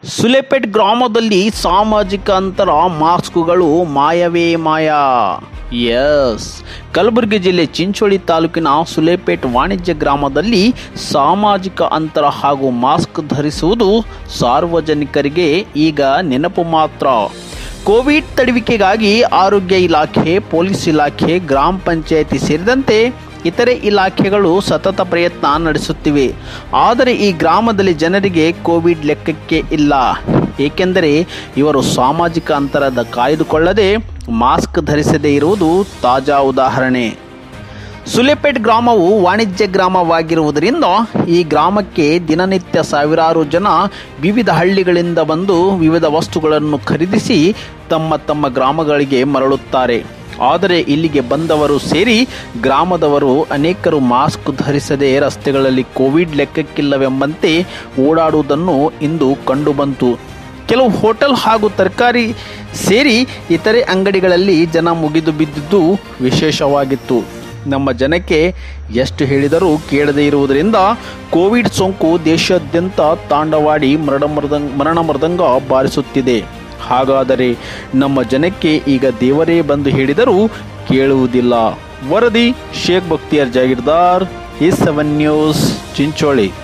ಸುಲೆಪೇಟ್ ಗ್ರಾಮದಲ್ಲಿ ಸಾಮಾಜಿಕ ಅಂತರ ಮಾಸ್ಕ್ಗಳು ಮಾಯವೇ ಮಾಯ ಎಸ್ ಕಲಬುರಗಿ ಜಿಲ್ಲೆ ಚಿಂಚೋಳಿ ತಾಲೂಕಿನ ಸುಲೇಪೇಟ್ ವಾಣಿಜ್ಯ ಗ್ರಾಮದಲ್ಲಿ ಸಾಮಾಜಿಕ ಅಂತರ ಹಾಗೂ ಮಾಸ್ಕ್ ಧರಿಸುವುದು ಸಾರ್ವಜನಿಕರಿಗೆ ಈಗ ನೆನಪು ಮಾತ್ರ ಕೋವಿಡ್ ತಡೆವಿಕೆಗಾಗಿ ಆರೋಗ್ಯ ಇಲಾಖೆ ಪೊಲೀಸ್ ಇಲಾಖೆ ಗ್ರಾಮ ಪಂಚಾಯಿತಿ ಸೇರಿದಂತೆ ಇತರೆ ಇಲಾಖೆಗಳು ಸತತ ಪ್ರಯತ್ನ ನಡೆಸುತ್ತಿವೆ ಆದರೆ ಈ ಗ್ರಾಮದಲ್ಲಿ ಜನರಿಗೆ ಕೋವಿಡ್ ಲೆಕ್ಕಕ್ಕೆ ಇಲ್ಲ ಏಕೆಂದರೆ ಇವರು ಸಾಮಾಜಿಕ ಅಂತರದ ಕಾಯ್ದುಕೊಳ್ಳದೆ ಮಾಸ್ಕ್ ಧರಿಸದೇ ಇರುವುದು ತಾಜಾ ಉದಾಹರಣೆ ಸುಲೆಪೇಟ್ ಗ್ರಾಮವು ವಾಣಿಜ್ಯ ಗ್ರಾಮವಾಗಿರುವುದರಿಂದ ಈ ಗ್ರಾಮಕ್ಕೆ ದಿನನಿತ್ಯ ಸಾವಿರಾರು ಜನ ವಿವಿಧ ಹಳ್ಳಿಗಳಿಂದ ಬಂದು ವಿವಿಧ ವಸ್ತುಗಳನ್ನು ಖರೀದಿಸಿ ತಮ್ಮ ತಮ್ಮ ಗ್ರಾಮಗಳಿಗೆ ಮರಳುತ್ತಾರೆ ಆದರೆ ಇಲ್ಲಿಗೆ ಬಂದವರು ಸೇರಿ ಗ್ರಾಮದವರು ಅನೇಕರು ಮಾಸ್ಕ್ ಧರಿಸದೆ ರಸ್ತೆಗಳಲ್ಲಿ ಕೋವಿಡ್ ಲೆಕ್ಕಕ್ಕಿಲ್ಲವೆಂಬಂತೆ ಓಡಾಡುವುದನ್ನು ಇಂದು ಕಂಡುಬಂತು ಕೆಲವು ಹೋಟೆಲ್ ಹಾಗೂ ತರಕಾರಿ ಸೇರಿ ಇತರೆ ಅಂಗಡಿಗಳಲ್ಲಿ ಜನ ಮುಗಿದು ಬಿದ್ದಿದ್ದು ವಿಶೇಷವಾಗಿತ್ತು ನಮ್ಮ ಜನಕ್ಕೆ ಎಷ್ಟು ಹೇಳಿದರೂ ಕೇಳದೇ ಇರುವುದರಿಂದ ಕೋವಿಡ್ ಸೋಂಕು ದೇಶಾದ್ಯಂತ ತಾಂಡವಾಡಿ ಮರಣ ಮೃದಂಗ ಮರಣ ಮೃದಂಗ ಬಾರಿಸುತ್ತಿದೆ ಹಾಗಾದರೆ ನಮ್ಮ ಜನಕ್ಕೆ ಈಗ ದೇವರೇ ಬಂದು ಹೇಳಿದರೂ ಕೇಳುವುದಿಲ್ಲ ವರದಿ ಶೇಖ್ ಬಕ್ತಿಯಾರ್ ಜಾಗೀರ್ದಾರ್ ಈ ಸೆವೆನ್ ನ್ಯೂಸ್ ಚಿಂಚೋಳಿ